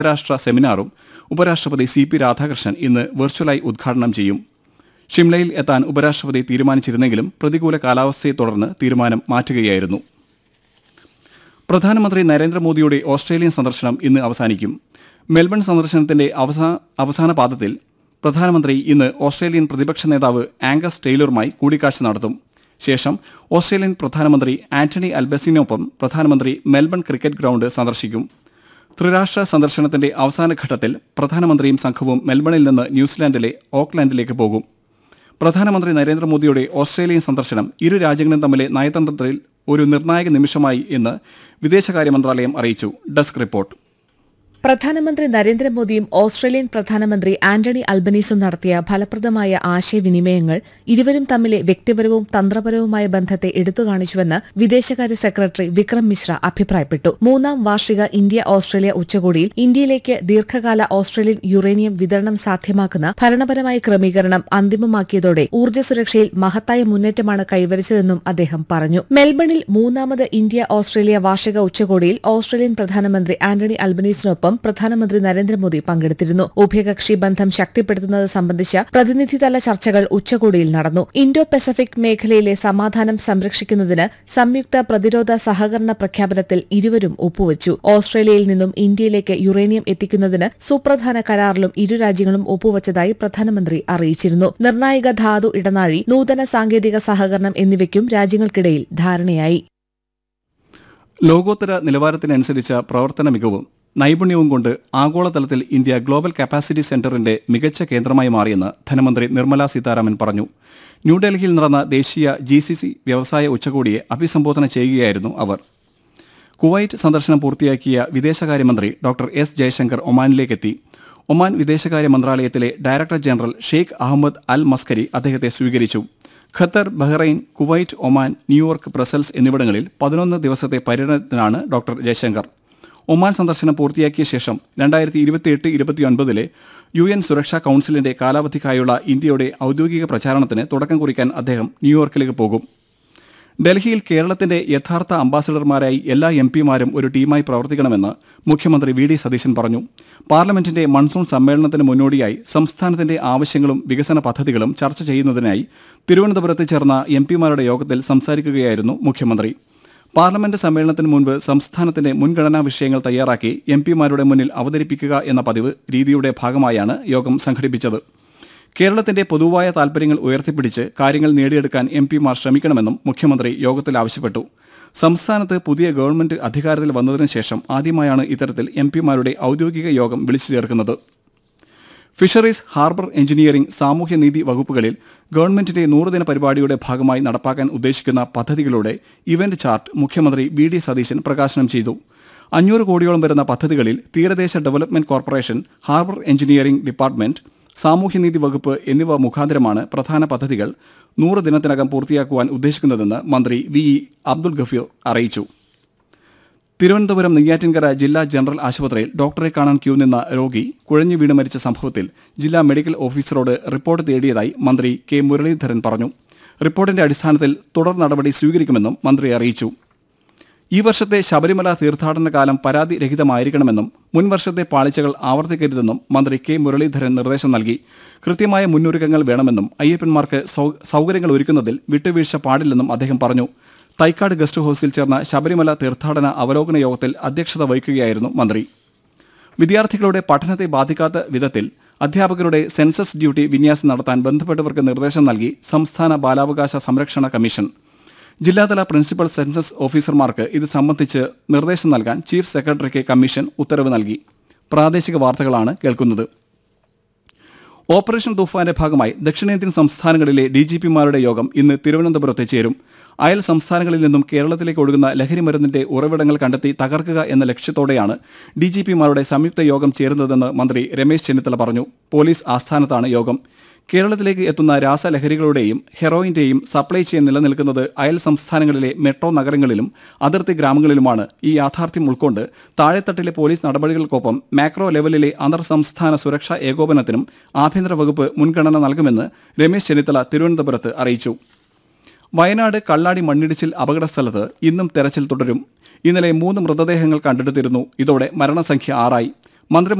അന്താരാഷ്ട്ര സെമിനാറും ഉപരാഷ്ട്രപതി C P Radhakrishnan ഇന്ന് വെർച്വലായി ഉദ്ഘാടനം ചെയ്യും ഷിംലയിൽ എത്താൻ ഉപരാഷ്ട്രപതി തീരുമാനിച്ചിരുന്നെങ്കിലും പ്രതികൂല കാലാവസ്ഥയെ തുടർന്ന് തീരുമാനം മാറ്റുകയായിരുന്നു പ്രധാനമന്ത്രി നരേന്ദ്രമോദിയുടെ ഓസ്ട്രേലിയൻ സന്ദർശനം ഇന്ന് അവസാനിക്കും മെൽബൺ സന്ദർശനത്തിന്റെ അവസാ- അവസാന പാദത്തിൽ പ്രധാനമന്ത്രി ഇന്ന് ഓസ്ട്രേലിയൻ പ്രതിപക്ഷ നേതാവ് ആംഗസ് ടെയ്ലറുമായി കൂടിക്കാഴ്ച നടത്തും ശേഷം ഓസ്ട്രേലിയൻ പ്രധാനമന്ത്രി ആന്റണി അൽബസിനൊപ്പം പ്രധാനമന്ത്രി മെൽബൺ ക്രിക്കറ്റ് ഗ്രൗണ്ട് സന്ദർശിക്കും ത്രിരാഷ്ട്ര സന്ദർശനത്തിന്റെ അവസാന ഘട്ടത്തിൽ പ്രധാനമന്ത്രിയും സംഘവും മെൽബണിൽ നിന്ന് ന്യൂസിലാൻഡിലെ ഓക്ലാൻഡിലേക്ക് പോകും പ്രധാനമന്ത്രി നരേന്ദ്രമോദിയുടെ ഓസ്ട്രേലിയൻ സന്ദർശനം ഇരു രാജ്യങ്ങളും തമ്മിലെ നയതന്ത്രത്തിൽ ഒരു നിർണായക നിമിഷമായി എന്ന് വിദേശകാര്യ മന്ത്രാലയം അറിയിച്ചു ഡെസ്ക് റിപ്പോർട്ട് പ്രധാനമന്ത്രി നരേന്ദ്രമോദിയും ഓസ്ട്രേലിയൻ പ്രധാനമന്ത്രി ആന്റണി അൽബനീസും നടത്തിയ ഫലപ്രദമായ ആശയവിനിമയങ്ങൾ ഇരുവരും തമ്മിലെ വ്യക്തിപരവും തന്ത്രപരവുമായ ബന്ധത്തെ എടുത്തുകാണിച്ചുവെന്ന് വിദേശകാര്യ സെക്രട്ടറി വിക്രം മിശ്ര അഭിപ്രായപ്പെട്ടു മൂന്നാം വാർഷിക ഇന്ത്യ ഓസ്ട്രേലിയ ഉച്ചകോടിയിൽ ഇന്ത്യയിലേക്ക് ദീർഘകാല ഓസ്ട്രേലിയൻ യുറേനിയം വിതരണം സാധ്യമാക്കുന്ന ഭരണപരമായ ക്രമീകരണം അന്തിമമാക്കിയതോടെ ഊർജ്ജ സുരക്ഷയിൽ മഹത്തായ മുന്നേറ്റമാണ് കൈവരിച്ചതെന്നും അദ്ദേഹം പറഞ്ഞു മെൽബണിൽ മൂന്നാമത് ഇന്ത്യ ഓസ്ട്രേലിയ വാർഷിക ഉച്ചകോടിയിൽ ഓസ്ട്രേലിയൻ പ്രധാനമന്ത്രി ആന്റണി അൽബനീസിനൊപ്പം പ്രധാനമന്ത്രി നരേന്ദ്രമോദി പങ്കെടുത്തിരുന്നു ഉഭയകക്ഷി ബന്ധം ശക്തിപ്പെടുത്തുന്നത് സംബന്ധിച്ച പ്രതിനിധിതല ചർച്ചകൾ ഉച്ചകോടിയിൽ നടന്നു ഇൻഡോ പസഫിക് മേഖലയിലെ സമാധാനം സംരക്ഷിക്കുന്നതിന് സംയുക്ത പ്രതിരോധ സഹകരണ പ്രഖ്യാപനത്തിൽ ഇരുവരും ഒപ്പുവച്ചു ഓസ്ട്രേലിയയിൽ നിന്നും ഇന്ത്യയിലേക്ക് യുറേനിയം എത്തിക്കുന്നതിന് സുപ്രധാന കരാറിലും ഇരു രാജ്യങ്ങളും ഒപ്പുവച്ചതായി പ്രധാനമന്ത്രി അറിയിച്ചിരുന്നു നിർണായക ധാതു ഇടനാഴി നൂതന സാങ്കേതിക സഹകരണം എന്നിവയ്ക്കും രാജ്യങ്ങൾക്കിടയിൽ ധാരണയായി ലോകോത്തര നിലവാരത്തിനനുസരിച്ച പ്രവർത്തന മികവും നൈപുണ്യവും കൊണ്ട് ആഗോളതലത്തിൽ ഇന്ത്യ ഗ്ലോബൽ കപ്പാസിറ്റി സെന്ററിന്റെ മികച്ച കേന്ദ്രമായി മാറിയെന്ന് ധനമന്ത്രി നിർമ്മല സീതാരാമൻ പറഞ്ഞു ന്യൂഡൽഹിയിൽ നടന്ന ദേശീയ ജി സി സി വ്യവസായ ഉച്ചകോടിയെ അഭിസംബോധന ചെയ്യുകയായിരുന്നു അവർ കുവൈറ്റ് സന്ദർശനം പൂർത്തിയാക്കിയ വിദേശകാര്യമന്ത്രി ഡോക്ടർ എസ് ജയശങ്കർ ഒമാനിലേക്കെത്തി ഒമാൻ വിദേശകാര്യ മന്ത്രാലയത്തിലെ director general Sheikh Ahmed Al Maskari അദ്ദേഹത്തെ സ്വീകരിച്ചു Qatar Bahrain Kuwait Oman New York Brussels എന്നിവിടങ്ങളിൽ പതിനൊന്ന് ദിവസത്തെ പര്യടനത്തിനാണ് ഡോക്ടർ ജയശങ്കർ ഒമാൻ സന്ദർശനം പൂർത്തിയാക്കിയ ശേഷം രണ്ടായിരത്തി ഇരുപത്തിയെട്ട് ഇരുപത്തിയൊൻപതിലെ യു എൻ സുരക്ഷാ കൌൺസിലിന്റെ കാലാവധിക്കായുള്ള ഇന്ത്യയുടെ ഔദ്യോഗിക പ്രചാരണത്തിന് തുടക്കം കുറിക്കാൻ അദ്ദേഹം ന്യൂയോർക്കിലേക്ക് പോകും ഡൽഹിയിൽ കേരളത്തിന്റെ യഥാർത്ഥ അംബാസഡർമാരായി എല്ലാ എം പിമാരും ഒരു ടീമായി പ്രവർത്തിക്കണമെന്ന് മുഖ്യമന്ത്രി വി ഡി സതീശൻ പറഞ്ഞു പാർലമെന്റിന്റെ മൺസൂൺ സമ്മേളനത്തിന് മുന്നോടിയായി സംസ്ഥാനത്തിന്റെ ആവശ്യങ്ങളും വികസന പദ്ധതികളും ചർച്ച ചെയ്യുന്നതിനായി തിരുവനന്തപുരത്ത് ചേർന്ന എം പിമാരുടെ യോഗത്തിൽ സംസാരിക്കുകയായിരുന്നു മുഖ്യമന്ത്രി പാർലമെന്റ് സമ്മേളനത്തിന് മുൻപ് സംസ്ഥാനത്തിന്റെ മുൻഗണനാ വിഷയങ്ങൾ തയ്യാറാക്കി എം പിമാരുടെ മുന്നിൽ അവതരിപ്പിക്കുക എന്ന പതിവ് രീതിയുടെ ഭാഗമായാണ് യോഗം സംഘടിപ്പിച്ചത് കേരളത്തിന്റെ പൊതുവായ താൽപര്യങ്ങൾ ഉയർത്തിപ്പിടിച്ച് കാര്യങ്ങൾ നേടിയെടുക്കാൻ എം പിമാർ ശ്രമിക്കണമെന്നും മുഖ്യമന്ത്രി യോഗത്തിൽ ആവശ്യപ്പെട്ടു സംസ്ഥാനത്ത് പുതിയ ഗവൺമെന്റ് അധികാരത്തിൽ വന്നതിനു ശേഷം ആദ്യമായാണ് ഇത്തരത്തിൽ എം പിമാരുടെ ഔദ്യോഗിക യോഗം വിളിച്ചു ചേർക്കുന്നത് ഫിഷറീസ് ഹാർബർ എഞ്ചിനീയറിംഗ് സാമൂഹ്യനീതി വകുപ്പുകളിൽ ഗവൺമെന്റിന്റെ നൂറുദിന പരിപാടിയുടെ ഭാഗമായി നടപ്പാക്കാൻ ഉദ്ദേശിക്കുന്ന പദ്ധതികളുടെ ഇവന്റ് ചാർട്ട് മുഖ്യമന്ത്രി വി ഡി സതീശൻ പ്രകാശനം ചെയ്തു അഞ്ഞൂറ് കോടിയോളം വരുന്ന പദ്ധതികളിൽ തീരദേശ development corporation harbour engineering department സാമൂഹ്യനീതി വകുപ്പ് എന്നിവ മുഖാന്തരമാണ് പ്രധാന പദ്ധതികൾ നൂറ് ദിനത്തിനകം പൂർത്തിയാക്കുവാൻ ഉദ്ദേശിക്കുന്നതെന്ന് മന്ത്രി വി ഇ അബ്ദുൽ ഗഫീർ അറിയിച്ചു തിരുവനന്തപുരം നെയ്യാറ്റിൻകര ജില്ലാ ജനറൽ ആശുപത്രിയിൽ ഡോക്ടറെ കാണാൻ ക്യൂ നിന്ന രോഗി കുഴഞ്ഞു വീണ് മരിച്ച സംഭവത്തിൽ ജില്ലാ മെഡിക്കൽ ഓഫീസറോട് റിപ്പോർട്ട് തേടിയതായി മന്ത്രി കെ മുരളീധരൻ പറഞ്ഞു റിപ്പോർട്ടിന്റെ അടിസ്ഥാനത്തിൽ തുടർ നടപടി സ്വീകരിക്കുമെന്നും മന്ത്രി അറിയിച്ചു ഈ വർഷത്തെ ശബരിമല തീർത്ഥാടന കാലം പരാതി രഹിതമായിരിക്കണമെന്നും മുൻ വർഷത്തെ പാളിച്ചകൾ ആവർത്തിക്കരുതെന്നും മന്ത്രി കെ മുരളീധരൻ നിർദ്ദേശം നൽകി കൃത്യമായ മുന്നൊരുക്കങ്ങൾ വേണമെന്നും അയ്യപ്പന്മാർക്ക് സൗ- സൗകര്യങ്ങൾ ഒരുക്കുന്നതിൽ വിട്ടുവീഴ്ച പാടില്ലെന്നും അദ്ദേഹം പറഞ്ഞു തൈക്കാട് ഗസ്റ്റ് ഹൌസിൽ ചേർന്ന ശബരിമല തീർത്ഥാടന അവലോകന യോഗത്തിൽ അധ്യക്ഷത വഹിക്കുകയായിരുന്നു മന്ത്രി വിദ്യാർത്ഥികളുടെ പഠനത്തെ ബാധിക്കാത്ത വിധത്തിൽ അധ്യാപകരുടെ സെൻസസ് ഡ്യൂട്ടി വിന്യാസം നടത്താൻ ബന്ധപ്പെട്ടവർക്ക് നിർദ്ദേശം നൽകി സംസ്ഥാന ബാലാവകാശ സംരക്ഷണ കമ്മീഷൻ ജില്ലാതല പ്രിൻസിപ്പൽ സെൻസസ് ഓഫീസർമാർക്ക് ഇത് സംബന്ധിച്ച് നിർദ്ദേശം നൽകാൻ ചീഫ് സെക്രട്ടറിക്ക് കമ്മീഷൻ ഉത്തരവ് നൽകി പ്രാദേശിക വാർത്തകളാണ് കേൾക്കുന്നത് ഓപ്പറേഷൻ തുഫാന്റെ ഭാഗമായി ദക്ഷിണേന്ത്യൻ സംസ്ഥാനങ്ങളിലെ ഡി ജി പിമാരുടെ യോഗം ഇന്ന് തിരുവനന്തപുരത്ത് ചേരും അയൽ സംസ്ഥാനങ്ങളിൽ നിന്നും കേരളത്തിലേക്ക് ഒഴുകുന്ന ലഹരി മരുന്നിന്റെ ഉറവിടങ്ങൾ കണ്ടെത്തി തകർക്കുക എന്ന ലക്ഷ്യത്തോടെയാണ് ഡി ജി പിമാരുടെ സംയുക്ത യോഗം ചേരുന്നതെന്ന് മന്ത്രി രമേശ് ചെന്നിത്തല പറഞ്ഞു പോലീസ് ആസ്ഥാനത്താണ് യോഗം കേരളത്തിലേക്ക് എത്തുന്ന രാസലഹരികളുടെയും ഹെറോയിന്റെയും സപ്ലൈ ചെയിൻ നിലനിൽക്കുന്നത് അയൽ സംസ്ഥാനങ്ങളിലെ മെട്രോ നഗരങ്ങളിലും അതിർത്തി ഗ്രാമങ്ങളിലുമാണ് ഈ യാഥാർത്ഥ്യം ഉൾക്കൊണ്ട് താഴെത്തട്ടിലെ പോലീസ് നടപടികൾക്കൊപ്പം മാക്രോ ലെവലിലെ അന്തർ സംസ്ഥാന സുരക്ഷാ ഏകോപനത്തിനും ആഭ്യന്തര വകുപ്പ് മുൻഗണന നൽകുമെന്ന് രമേശ് ചെന്നിത്തല തിരുവനന്തപുരത്ത് അറിയിച്ചു വയനാട് കള്ളാടി മണ്ണിടിച്ചിൽ അപകട സ്ഥലത്ത് ഇന്നും തെരച്ചിൽ തുടരും ഇന്നലെ മൂന്ന് മൃതദേഹങ്ങൾ കണ്ടെടുത്തിരുന്നു ഇതോടെ മരണസംഖ്യ ആറായി മന്ത്രി